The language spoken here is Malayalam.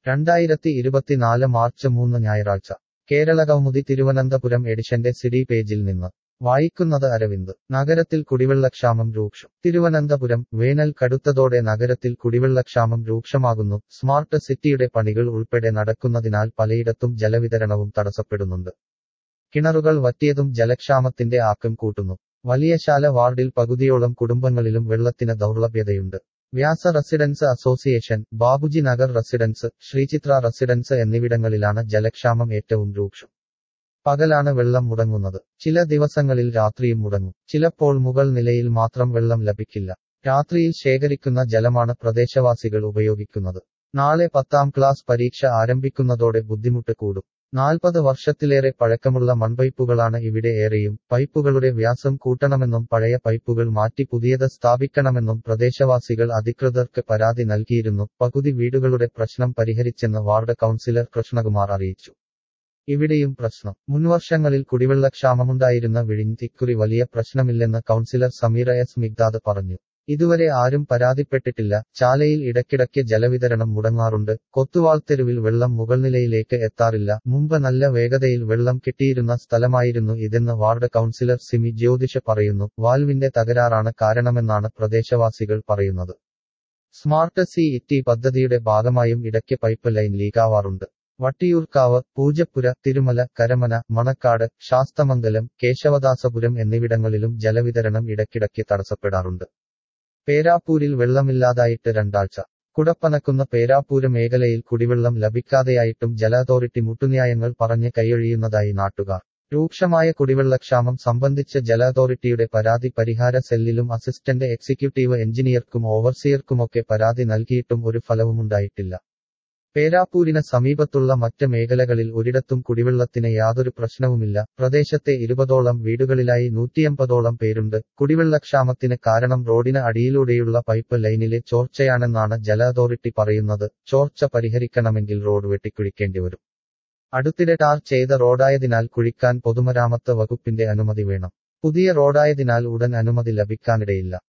രണ്ടായിരത്തി ഇരുപത്തിനാല് മാർച്ച് മൂന്ന് ഞായറാഴ്ച കേരള കൗമുദി തിരുവനന്തപുരം എഡിഷന്റെ സിഡി പേജിൽ നിന്ന് വായിക്കുന്നത് അരവിന്ദ് നഗരത്തിൽ കുടിവെള്ളക്ഷാമം രൂക്ഷം തിരുവനന്തപുരം വേനൽ കടുത്തതോടെ നഗരത്തിൽ കുടിവെള്ളക്ഷാമം രൂക്ഷമാകുന്നു സ്മാർട്ട് സിറ്റിയുടെ പണികൾ ഉൾപ്പെടെ നടക്കുന്നതിനാൽ പലയിടത്തും ജലവിതരണവും തടസ്സപ്പെടുന്നുണ്ട് കിണറുകൾ വറ്റിയതും ജലക്ഷാമത്തിന്റെ ആക്കം കൂട്ടുന്നു വലിയശാല വാർഡിൽ പകുതിയോളം കുടുംബങ്ങളിലും വെള്ളത്തിന് ദൗർലഭ്യതയുണ്ട് Vyasa residents association Babuji Nagar residents Sreechitra residents എന്നിവിടങ്ങളിലാണ് ജലക്ഷാമം ഏറ്റവും രൂക്ഷം പകലാണ് വെള്ളം മുടങ്ങുന്നത് ചില ദിവസങ്ങളിൽ രാത്രിയും മുടങ്ങും ചിലപ്പോൾ മുകൾ നിലയിൽ മാത്രം വെള്ളം ലഭിക്കില്ല രാത്രിയിൽ ശേഖരിക്കുന്ന ജലമാണ് പ്രദേശവാസികൾ ഉപയോഗിക്കുന്നത് നാളെ പത്താം ക്ലാസ് പരീക്ഷ ആരംഭിക്കുന്നതോടെ ബുദ്ധിമുട്ട് കൂടും നാൽപ്പത് വർഷത്തിലേറെ പഴക്കമുള്ള മൺപൈപ്പുകളാണ് ഇവിടെ ഏറെയും പൈപ്പുകളുടെ വ്യാസം കൂട്ടണമെന്നും പഴയ പൈപ്പുകൾ മാറ്റി പുതിയത് സ്ഥാപിക്കണമെന്നും പ്രദേശവാസികൾ അധികൃതർക്ക് പരാതി നൽകിയിരുന്നു പകുതി വീടുകളുടെ പ്രശ്നം പരിഹരിച്ചെന്ന് വാർഡ് കൗൺസിലർ കൃഷ്ണകുമാർ അറിയിച്ചു ഇവിടെയും പ്രശ്നം മുൻവർഷങ്ങളിൽ കുടിവെള്ളക്ഷാമമുണ്ടായിരുന്ന വിഴിഞ്ഞ് ഇക്കുറി വലിയ പ്രശ്നമില്ലെന്ന് കൗൺസിലർ സമീറ എസ് മിഗ്ദാദ് പറഞ്ഞു ഇതുവരെ ആരും പരാതിപ്പെട്ടിട്ടില്ല ചാലയിൽ ഇടയ്ക്കിടയ്ക്ക് ജലവിതരണം മുടങ്ങാറുണ്ട് കൊത്തുവാൾത്തെരുവിൽ വെള്ളം മുകൾനിലയിലേക്ക് എത്താറില്ല മുമ്പ് നല്ല വേഗതയിൽ വെള്ളം കിട്ടിയിരുന്ന സ്ഥലമായിരുന്നു ഇതെന്ന് വാർഡ് കൗൺസിലർ സിമി ജ്യോതിഷ പറയുന്നു വാൽവിന്റെ തകരാറാണ് കാരണമെന്നാണ് പ്രദേശവാസികൾ പറയുന്നത് സ്മാർട്ട് സി ഇറ്റി പദ്ധതിയുടെ ഭാഗമായും ഇടയ്ക്ക് പൈപ്പ് ലൈൻ ലീക്കാവാറുണ്ട് വട്ടിയൂർക്കാവ് പൂജപ്പുര തിരുമല കരമന മണക്കാട് ശാസ്തമംഗലം കേശവദാസപുരം എന്നിവിടങ്ങളിലും ജലവിതരണം ഇടയ്ക്കിടയ്ക്ക് തടസ്സപ്പെടാറുണ്ട് പേരാപ്പൂരിൽ വെള്ളമില്ലാതായിട്ട് രണ്ടാഴ്ച കുടപ്പനക്കുന്ന പേരാപ്പൂര് മേഖലയിൽ കുടിവെള്ളം ലഭിക്കാതെയായിട്ടും ജല അതോറിറ്റി മുട്ടുന്യായങ്ങൾ പറഞ്ഞ് കൈയൊഴിയുന്നതായി നാട്ടുകാർ രൂക്ഷമായ കുടിവെള്ളക്ഷാമം സംബന്ധിച്ച് ജല അതോറിറ്റിയുടെ പരാതി പരിഹാര സെല്ലിലും അസിസ്റ്റന്റ് എക്സിക്യൂട്ടീവ് എഞ്ചിനീയർക്കും ഓവർസിയർക്കുമൊക്കെ പരാതി നൽകിയിട്ടും ഒരു ഫലവുമുണ്ടായിട്ടില്ല പേരാപ്പൂരിന് സമീപത്തുള്ള മറ്റ് മേഖലകളിൽ ഒരിടത്തും കുടിവെള്ളത്തിന് യാതൊരു പ്രശ്നവുമില്ല പ്രദേശത്തെ ഇരുപതോളം വീടുകളിലായി നൂറ്റിയമ്പതോളം പേരുണ്ട് കുടിവെള്ളക്ഷാമത്തിന് കാരണം റോഡിന് അടിയിലൂടെയുള്ള പൈപ്പ് ലൈനിലെ ചോർച്ചയാണെന്നാണ് ജല അതോറിറ്റി പറയുന്നത് ചോർച്ച പരിഹരിക്കണമെങ്കിൽ റോഡ് വെട്ടിക്കുഴിക്കേണ്ടിവരും അടുത്തിടെ ടാർ ചെയ്ത റോഡായതിനാൽ കുഴിക്കാൻ പൊതുമരാമത്ത് വകുപ്പിന്റെ അനുമതി വേണം പുതിയ റോഡായതിനാൽ ഉടൻ അനുമതി ലഭിക്കാനിടയില്ല